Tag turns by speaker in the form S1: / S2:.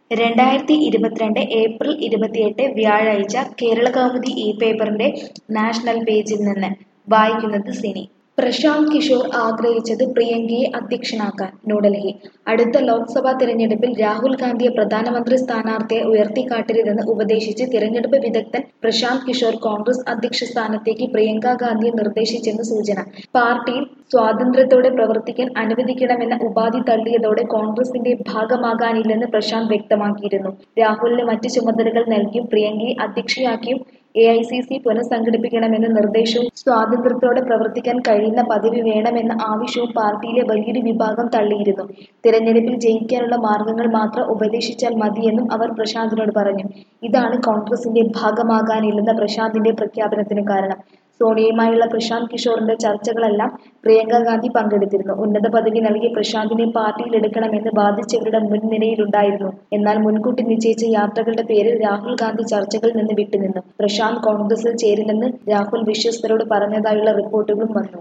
S1: രണ്ടായിരത്തി ഇരുപത്തിരണ്ട് ഏപ്രിൽ ഇരുപത്തിയെട്ട് വ്യാഴാഴ്ച കേരളകൗമുദി ഈ പേപ്പറിന്റെ നാഷണൽ പേജിൽ നിന്ന് വായിക്കുന്നത് സിനി പ്രശാന്ത് കിഷോർ ആഗ്രഹിച്ചത് പ്രിയങ്കയെ അധ്യക്ഷനാക്കാൻ ന്യൂഡൽഹി അടുത്ത ലോക്സഭാ തിരഞ്ഞെടുപ്പിൽ രാഹുൽ ഗാന്ധിയെ പ്രധാനമന്ത്രി സ്ഥാനാർത്ഥിയെ ഉയർത്തിക്കാട്ടരുതെന്ന് ഉപദേശിച്ച് തിരഞ്ഞെടുപ്പ് വിദഗ്ധൻ പ്രശാന്ത് കിഷോർ കോൺഗ്രസ് അധ്യക്ഷ സ്ഥാനത്തേക്ക് പ്രിയങ്ക ഗാന്ധിയെ നിർദ്ദേശിച്ചെന്ന് സൂചന പാർട്ടിയിൽ സ്വാതന്ത്ര്യത്തോടെ പ്രവർത്തിക്കാൻ അനുവദിക്കണമെന്ന ഉപാധി തള്ളിയതോടെ കോൺഗ്രസിന്റെ ഭാഗമാകാനില്ലെന്ന് പ്രശാന്ത് വ്യക്തമാക്കിയിരുന്നു രാഹുലിന് മറ്റ് ചുമതലകൾ നൽകിയും പ്രിയങ്കയെ അധ്യക്ഷയാക്കിയും എ ഐ സി സി പുനഃസംഘടിപ്പിക്കണമെന്ന നിർദ്ദേശവും സ്വാതന്ത്ര്യത്തോടെ പ്രവർത്തിക്കാൻ കഴിയുന്ന പദവി വേണമെന്ന ആവശ്യവും പാർട്ടിയിലെ വലിയൊരു വിഭാഗം തള്ളിയിരുന്നു തിരഞ്ഞെടുപ്പിൽ ജയിക്കാനുള്ള മാർഗങ്ങൾ മാത്രം ഉപദേശിച്ചാൽ മതിയെന്നും അവർ പ്രശാന്തിനോട് പറഞ്ഞു ഇതാണ് കോൺഗ്രസിന്റെ ഭാഗമാകാനില്ലെന്ന പ്രശാന്തിന്റെ പ്രഖ്യാപനത്തിന് കാരണം സോണിയയുമായുള്ള പ്രശാന്ത് കിഷോറിന്റെ ചർച്ചകളെല്ലാം പ്രിയങ്ക ഗാന്ധി പങ്കെടുത്തിരുന്നു ഉന്നത പദവി നൽകി പ്രശാന്തിനെ പാർട്ടിയിൽ എടുക്കണമെന്ന് ബാധിച്ചവരുടെ മുൻനിരയിലുണ്ടായിരുന്നു എന്നാൽ മുൻകൂട്ടി നിശ്ചയിച്ച യാത്രകളുടെ പേരിൽ രാഹുൽ ഗാന്ധി ചർച്ചകളിൽ നിന്ന് വിട്ടുനിന്നു പ്രശാന്ത് കോൺഗ്രസിൽ ചേരില്ലെന്ന് രാഹുൽ വിശ്വസ്തരോട് പറഞ്ഞതായുള്ള റിപ്പോർട്ടുകളും വന്നു